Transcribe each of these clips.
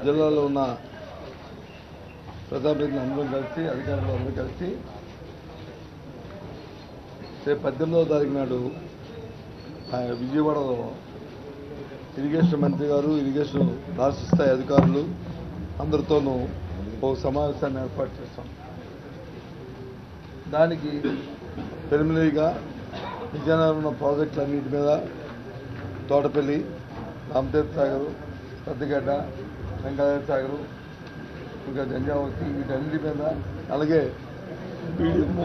జిల్లాలో ఉన్న ప్రజాప్రతినిధులు అందరం కలిసి అధికారులు అందరూ కలిసి రేపు పద్దెనిమిదవ తారీఖు నాడు ఆ విజయవాడలో ఇరిగేషన్ మంత్రి గారు ఇరిగేషన్ రాష్ట్ర స్థాయి అధికారులు అందరితోనూ ఒక సమావేశాన్ని ఏర్పాటు చేస్తాం దానికి ప్రిలిమినరీగా విజయనగరం ఉన్న ప్రాజెక్టులన్నిటి మీద తోటపల్లి రామతీర్థ సాగరు పెద్దగడ్డ వెంకటేశ్వర సాగరు ఇంకా జంజావతి వీటన్నిటి మీద అలాగే పీడిఎం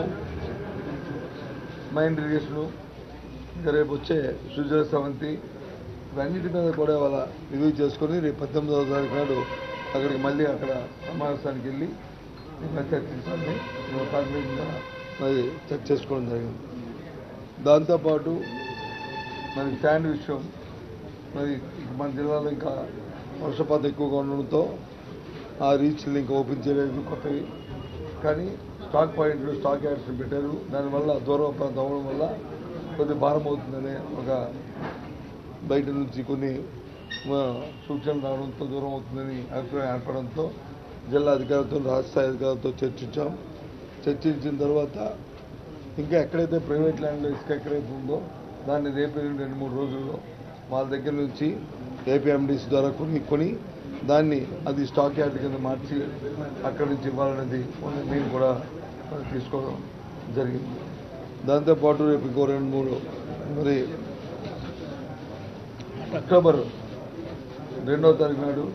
మైండ్ ఇరిగేషను ఇంకా రేపు వచ్చే సుజల సవంతి ఇవన్నిటి మీద కూడా వాళ్ళ రివ్యూ చేసుకొని రేపు పద్దెనిమిదవ తారీఖు నాడు అక్కడికి మళ్ళీ అక్కడ సమావేశానికి వెళ్ళి ఇంకా చర్చించాలని ప్రాథమికంగా మరి చర్చ చేసుకోవడం జరిగింది దాంతోపాటు మరి శాండ్ విషయం మరి మన జిల్లాలో ఇంకా వర్షపాతం ఎక్కువగా ఉండడంతో ఆ రీచ్లు ఇంకా ఓపెన్ చేయలేదు కొత్తవి కానీ స్టాక్ పాయింట్లు స్టాక్ యాడ్స్ పెట్టారు దానివల్ల దూరం ప్రాంతం అవ్వడం వల్ల కొద్ది భారం అవుతుందనే ఒక బయట నుంచి కొన్ని ఆ, సూచనలు రావడంతో దూరం అవుతుందని అభిప్రాయం ఏర్పడంతో జిల్లా అధికారులతో రాష్ట్ర స్థాయి అధికారులతో చర్చించాం చర్చించిన తర్వాత ఇంకా ఎక్కడైతే ప్రైవేట్ ల్యాండ్లో ఇసుక ఎక్కడైతే ఉందో దాన్ని రేపు ఎల్లుండి రెండు మూడు రోజుల్లో వాళ్ళ దగ్గర నుంచి ఏపీఎండిసి ద్వారా కొని కొని దాన్ని అది స్టాక్ యార్డ్ కింద మార్చి అక్కడి నుంచి ఇవ్వాలనేది ఒక నిర్ణయం కూడా మరి తీసుకోవడం జరిగింది దాంతోపాటు రేపు ఇంకో రెండు మూడు మరి అక్టోబర్ రెండవ తారీఖు నాడు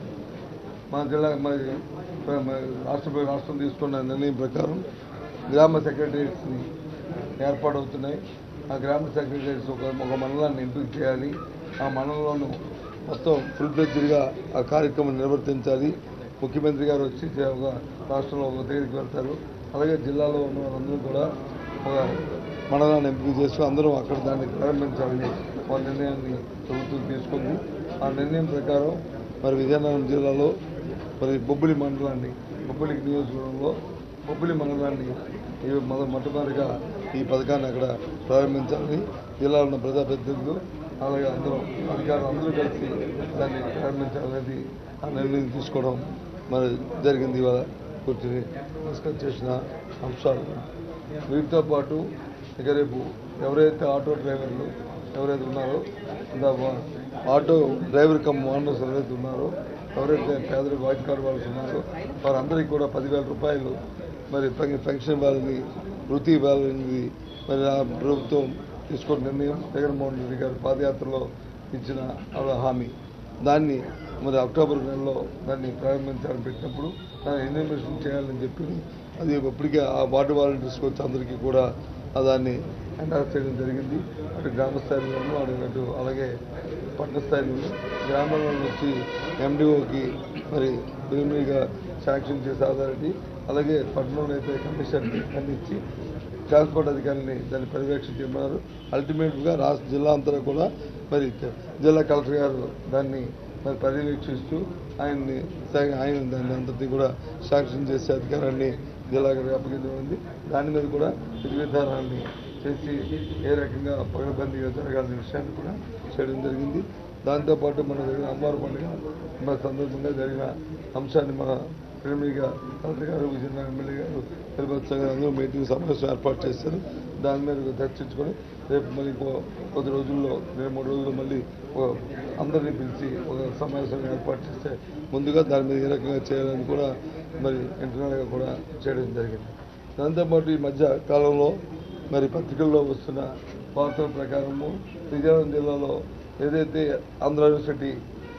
మా జిల్లా మరి మరి రాష్ట్ర రాష్ట్రం తీసుకున్న నిర్ణయం ప్రకారం గ్రామ సెక్రటరీస్ని ఏర్పాటవుతున్నాయి ఆ గ్రామ సెక్రటరీస్ ఒక ఒక మండలాన్ని ఎంపిక చేయాలి ఆ మండలంలోనూ మొత్తం ఫుల్ ఫ్లెడ్జ్డ్గా ఆ కార్యక్రమం నిర్వర్తించాలి ముఖ్యమంత్రి గారు వచ్చి ఒక రాష్ట్రంలో ఒక దగ్గరికి వెళ్తారు అలాగే జిల్లాలో ఉన్న వాళ్ళందరూ కూడా ఒక మండలాన్ని ఎంపిక చేస్తూ అందరం అక్కడ దాన్ని ప్రారంభించాలని వాళ్ళ నిర్ణయాన్ని ప్రభుత్వం తీసుకుంది ఆ నిర్ణయం ప్రకారం మరి విజయనగరం జిల్లాలో మరి బొబ్బిలి మండలాన్ని బొబ్బిలి నియోజకవర్గంలో బొబ్బిలి మండలాన్ని ఈ మొద మొట్టమొదటిగా ఈ పథకాన్ని అక్కడ ప్రారంభించాలని జిల్లాలో ఉన్న ప్రజాప్రతినిధులు అలాగే అందరూ అధికారులు అందరూ కలిసి దాన్ని ప్రారంభించాలనేది ఆ నిర్ణయం తీసుకోవడం మరి జరిగింది ఇవాళ కూర్చుని డిస్కస్ చేసిన అంశాలు వీటితో పాటు ఇక రేపు ఎవరైతే ఆటో డ్రైవర్లు ఎవరైతే ఉన్నారో ఇంకా వా- ఆటో డ్రైవర్ కమ్ ఓనర్స్ ఎవరైతే ఉన్నారో ఎవరైతే పేదలకు వైట్ కార్డు వాళ్ళు ఉన్నారో వారందరికీ కూడా పదివేల రూపాయలు మరి పెన్- పెన్షన్ ఇవ్వాలని వృత్తి ఇవ్వాలని మరి ఆ ప్రభుత్వం తీసుకున్న నిర్ణయం జగన్మోహన్ రెడ్డి గారు పాదయాత్రలో ఇచ్చిన ఆ హామీ దాన్ని మరి అక్టోబర్ నెలలో దాన్ని ప్రారంభించాలని పెట్టినప్పుడు దాన్ని ఇన్వెస్టిగేషన్ చేయాలని చెప్పి అది ఇప్పటికే ఆ వార్డు వాలంటీర్స్కి వచ్చి అందరికీ కూడా ఆ దాన్ని ఎండార్స్ చేయడం జరిగింది అటు గ్రామ స్థాయిలోనూ అటు అటు అలాగే పట్టణ స్థాయిలోనూ గ్రామంలో నుంచి ఎండిఓకి మరి ప్రిలిమినరీగా శాంక్షన్ చేసే అథారిటీ అలాగే పట్టణంలో అయితే కమిషన్ అందించి ట్రాన్స్పోర్ట్ అధికారులని దాన్ని పర్యవేక్షణ చేయమన్నారు అల్టిమేట్గా రాష్ట్ర జిల్లా అంతా కూడా మరి జిల్లా కలెక్టర్ గారు దాన్ని మరి పర్యవేక్షిస్తూ ఆయన్ని సా- ఆయన దాన్ని అంతటి కూడా శాంక్షన్ చేసే అధికారాన్ని జిల్లా గారికి అప్పగించబడింది దాని మీద కూడా విధి విధానాన్ని చేసి ఏ రకంగా పగడబందీగా జరగాలనే విషయాన్ని కూడా చేయడం జరిగింది దాంతోపాటు మన జరిగిన అమ్మవారి పండుగ మన సందర్భంగా జరిగిన అంశాన్ని మన ప్రేమిగా కలెక్టర్ గారు విజయనగరం ఎమ్మెల్యే గారు తిరుపతి గారు అందరూ మీటింగ్ సమావేశం ఏర్పాటు చేశారు దాని మీద చర్చించుకొని రేపు మళ్ళీ ఇంకో కొద్ది రోజుల్లో రెండు మూడు రోజుల్లో మళ్ళీ ఒక అందరినీ పిలిచి ఒక సమావేశం ఏర్పాటు చేస్తే ముందుగా దాని మీద ఏ రకంగా చేయాలని కూడా మరి ఇంటర్నల్గా కూడా చేయడం జరిగింది దాంతోపాటు ఈ మధ్య కాలంలో మరి పత్రికల్లో వస్తున్న వార్తల ప్రకారము విజయనగరం జిల్లాలో ఏదైతే ఆంధ్ర యూనివర్సిటీ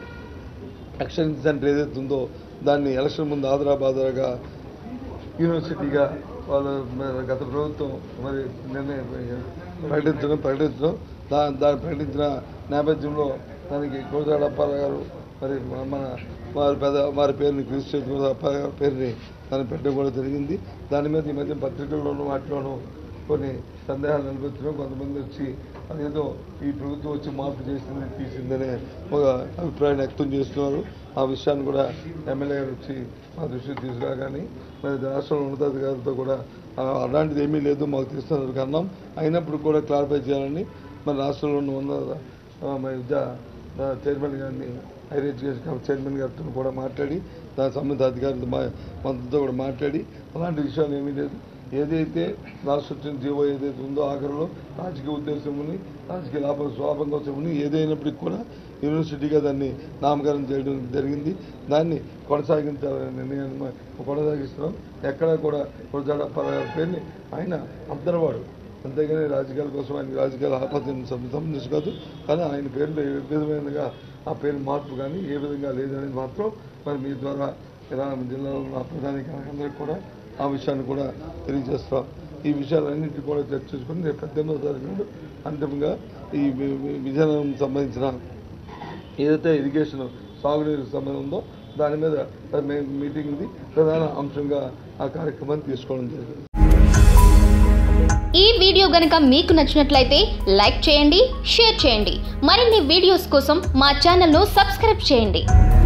ఎలక్షన్ సెంటర్ ఏదైతే ఉందో దాన్ని ఎలక్షన్ ముందు ఆదరా బాదరాగా యూనివర్సిటీగా వాళ్ళు మరి గత ప్రభుత్వం మరి నిర్ణయం ప్రకటించడం ప్రకటించడం దా దాన్ని ప్రకటించిన నేపథ్యంలో దానికి గురజాడ అప్పారావు గారు మరి మన మన- వారి పెద్ద వారి పేరుని క్రిస్టియన్ గురజాడ అప్పారావు గారి పేరుని దాన్ని పెట్టడం కూడా జరిగింది దాని మీద ఈ మధ్య పత్రికల్లోనూ వాటిలోనూ కొన్ని సందేహాలు నిలబెట్టడం కొంతమంది వచ్చి అదేదో ఈ ప్రభుత్వం వచ్చి మార్పు చేసింది తీసిందనే ఒక అభిప్రాయాన్ని వ్యక్తం చేస్తున్నారు ఆ విషయాన్ని కూడా ఎమ్మెల్యే గారు వచ్చి మా దృష్టికి తీసుకురాగాని మరి రాష్ట్రంలో ఉన్నతాధికారులతో కూడా ఆ, అలాంటిది ఏమీ లేదు మాకు తీస్తున్నారు కన్నాం అయినప్పుడు కూడా క్లారిఫై చేయాలని మరి రాష్ట్రంలో ఉన్న ఉన్న ఆ, మరి విద్యా ఆ, చైర్మన్ గారిని హైర్ ఎడ్యుకేషన్ కమిటీ చైర్మన్ గారితో కూడా మాట్లాడి దానికి సంబంధిత అధికారులతో మా మంత్రితో కూడా మాట్లాడి అలాంటి విషయాలు ఏమీ లేదు ఏదైతే రాష్ట్ర వచ్చిన జీవో ఏదైతే ఉందో ఆఖరిలో రాజకీయ ఉద్దేశం ఉంది రాజకీయ లాభం స్వాభం కోసం ఉంది ఏదైనప్పటికీ కూడా యూనివర్సిటీగా దాన్ని నామకరణం చేయడం జరిగింది దాన్ని కొనసాగించాలనే నిర్ణయాన్ని మ- కొనసాగిస్తున్నాం ఎక్కడా కూడా కొనసాగ పేరుని ఆయన అంతరవాడు అంతేగాని రాజకీయాల కోసం ఆయన రాజకీయాల ఆపత్తిని సంబంధించి కాదు కానీ ఆయన పేరులో ఏ విధమైనగా ఆ పేరు మార్పు కానీ ఏ విధంగా లేదనేది మాత్రం మరి మీ ద్వారా ఇలా జిల్లాలో ఉన్న ప్రధాని అందరికీ కూడా ఆ విషయాన్ని కూడా తెలియజేస్తాం ఈ విషయాలన్నింటినీ కూడా చర్చించుకుని రేపు పద్దెనిమిదో తారీఖు నాడు అంతిమంగా ఈ వి- వి- విజయనగరం సంబంధించిన ఏదైతే ఇరిగేషన్ సాగునీరు సంబంధం ఉందో దాని మీద మే- మీటింగ్ ఉంది ప్రధాన అంశంగా ఆ కార్యక్రమాన్ని తీసుకోవడం జరిగింది ఈ వీడియో గనుక మీకు నచ్చినట్లయితే లైక్ చేయండి షేర్ చేయండి మరిన్ని వీడియోస్ కోసం మా ఛానల్ను సబ్స్క్రైబ్ చేయండి